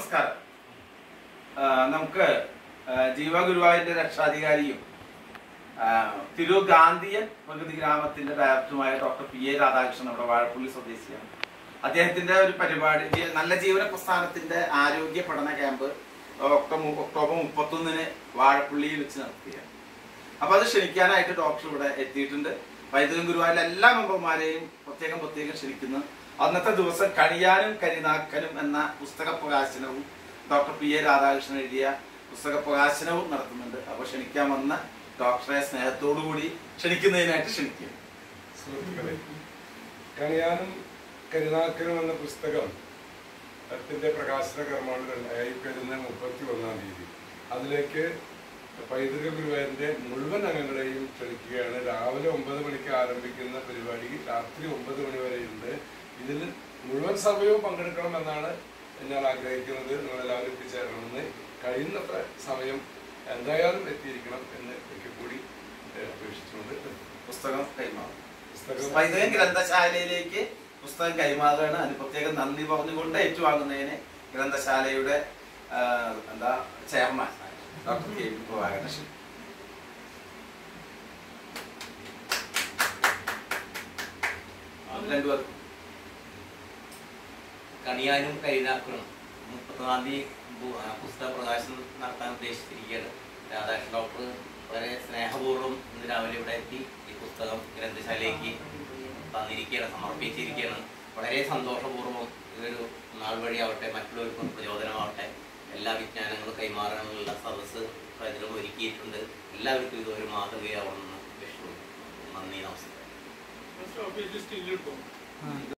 നമസ്കാരം ആ, നമുക്ക് ആ, ജീവ ഗുരുവായൂരിന്റെ രക്ഷാധികാരിയും ആ, തിരൂർ ഗാന്ധിയൻ പ്രകൃതി ഗ്രാമത്തിന്റെ ഡയറക്ടറുമായ ഡോക്ടർ പി എ രാധാകൃഷ്ണൻ നമ്മുടെ വാഴപ്പള്ളി സ്വദേശിയാണ് അദ്ദേഹത്തിന്റെ ഒരു പരിപാടി ജീ- നല്ല ജീവന പ്രസ്ഥാനത്തിന്റെ ആരോഗ്യ പഠന ക്യാമ്പ് ഒക്ടോബർ ഒക്ടോബർ മുപ്പത്തൊന്നിന് വാഴപ്പള്ളിയിൽ വെച്ച് നടത്തുകയാണ് അപ്പൊ അത് ക്ഷണിക്കാനായിട്ട് ഡോക്ടർ ഇവിടെ എത്തിയിട്ടുണ്ട് വൈദ്യുതി ഗുരുവായൂരിലെ എല്ലാ മെമ്പർമാരെയും പ്രത്യേകം പ്രത്യേകം ക്ഷണിക്കുന്നു അന്നത്തെ ദിവസം കണിയാനും കരിനാക്കനും എന്ന പുസ്തക പ്രകാശനവും ഡോക്ടർ പി എ രാധാകൃഷ്ണൻ എഴുതിയ പുസ്തക പ്രകാശനവും നടത്തുന്നുണ്ട് അപ്പോൾ ക്ഷണിക്കാൻ വന്ന ഡോക്ടറെ സ്നേഹത്തോടു കൂടി ക്ഷണിക്കുന്നതിനായിട്ട് ക്ഷണിക്കുന്നു സുഹൃത്തുക്കളെ കണിയാനും കരുനാക്കനും എന്ന പുസ്തകം ത്തിന്റെ പ്രകാശന കർമ്മമാണ് രണ്ടായി വരുന്ന മുപ്പത്തി ഒന്നാം തീയതി അതിലേക്ക് പൈതൃക ഗുരുവായൂരിന്റെ മുഴുവൻ അംഗങ്ങളെയും ക്ഷണിക്കുകയാണ് രാവിലെ ഒമ്പത് മണിക്ക് ആരംഭിക്കുന്ന പരിപാടി രാത്രി ഒമ്പത് മണി വരെയുണ്ട് ഇതിൽ മുഴുവൻ സമയവും പങ്കെടുക്കണം എന്നാണ് ഞാൻ ആഗ്രഹിക്കുന്നത് നിങ്ങളെല്ലാവരും എത്തിച്ചേരണമെന്ന് കഴിയുന്നത്ര സമയം എന്തായാലും എത്തിയിരിക്കണം എന്ന് ഒരിക്കൽ കൂടി ഏഹ്, അപേക്ഷിച്ചുകൊണ്ട് പുസ്തകം കൈമാറും പുസ്തകം വൈദ്യുതി ഗ്രന്ഥശാലയിലേക്ക് പുസ്തകം കൈമാറുകയാണ് അതിന് പ്രത്യേകം നന്ദി പറഞ്ഞുകൊണ്ട് ഏറ്റുവാങ്ങുന്നതിന് ഗ്രന്ഥശാലയുടെ ആ, എന്താ chairman doctor K V Prabhakaran രണ്ടുപേർക്കും കണിയാനും കൈനാക്കണം മുപ്പത്തൊന്നാം തീയതി ബു- ആ, പുസ്തക പ്രകാശനം നടത്താൻ ഉദ്ദേശിച്ചിരിക്കുകയാണ് രാധാകൃഷ്ണൻ ഡോക്ടർ വളരെ സ്നേഹപൂർവ്വം ഇന്ന് രാവിലെ ഇവിടെ എത്തി ഈ പുസ്തകം ഗ്രന്ഥശാലയ്ക്ക് തന്നിരിക്കുകയാണ് സമർപ്പിച്ചിരിക്കുകയാണ് വളരെ സന്തോഷപൂർവ്വം ഇതൊരു നാൾ വഴിയാവട്ടെ മറ്റുള്ളവർക്കും പ്രചോദനമാവട്ടെ എല്ലാ വിജ്ഞാനങ്ങളും കൈമാറാനുള്ള സദസ്സ് പ്രചരണം ഒരുക്കിയിട്ടുണ്ട് എല്ലാവർക്കും ഇതൊരു മാതൃകയാവണമെന്ന് വിഷ്ണു നന്ദി നമസ്കാരം